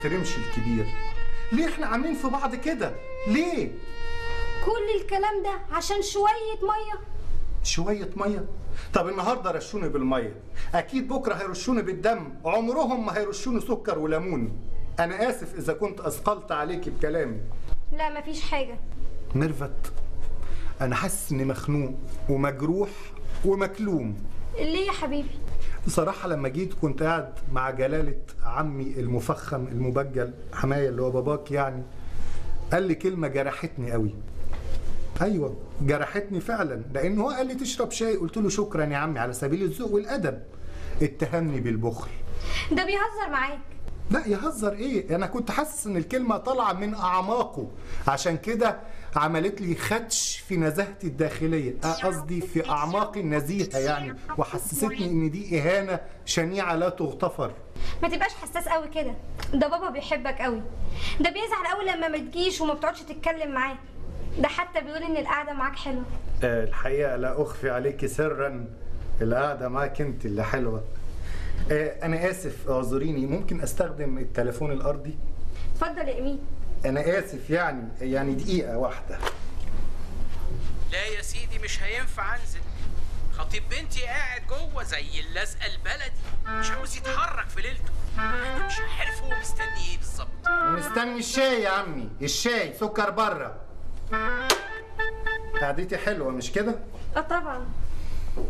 ترمش الكبير ليه احنا عاملين في بعض كده ليه كل الكلام ده عشان شوية مية شوية مية طب النهاردة رشوني بالمية أكيد بكرة هيرشوني بالدم عمرهم ما هيرشوني سكر وليمون أنا آسف إذا كنت أثقلت عليكي بكلامي لا مفيش حاجة ميرفت أنا حاسس إني مخنوق ومجروح ومكلوم ليه يا حبيبي بصراحة لما جيت كنت قاعد مع جلالة عمي المفخم المبجل حماية اللي هو باباك يعني قال لي كلمة جرحتني قوي ايوه جرحتني فعلا لان هو قال لي تشرب شاي قلت له شكرا يا عمي على سبيل الذوق والادب اتهمني بالبخل ده بيهزر معاك لا يهزر ايه انا كنت حاسس ان الكلمه طالعه من اعماقه عشان كده عملت لي خدش في نزاهتي الداخليه آه، قصدي في اعماقي النزيهه يعني وحسستني ان دي اهانه شنيعه لا تغتفر ما تبقاش حساس قوي كده ده بابا بيحبك قوي ده بيزعل قوي لما ما تجيش وما بتقعدش تتكلم معاه ده حتى بيقول ان القعده معاك حلوه آه، الحقيقه لا اخفي عليك سرا القعده معاك انت اللي حلوه آه، انا اسف اعذريني ممكن استخدم التليفون الارضي اتفضل يا امين انا اسف يعني يعني دقيقه واحده لا يا سيدي مش هينفع انزل خطيب بنتي قاعد جوه زي اللزقه البلدي مش عاوز يتحرك في ليلته انا مش عارف هو مستني ايه بالظبط مستني الشاي يا عمي الشاي سكر بره قعدتي حلوه مش كده اه طبعا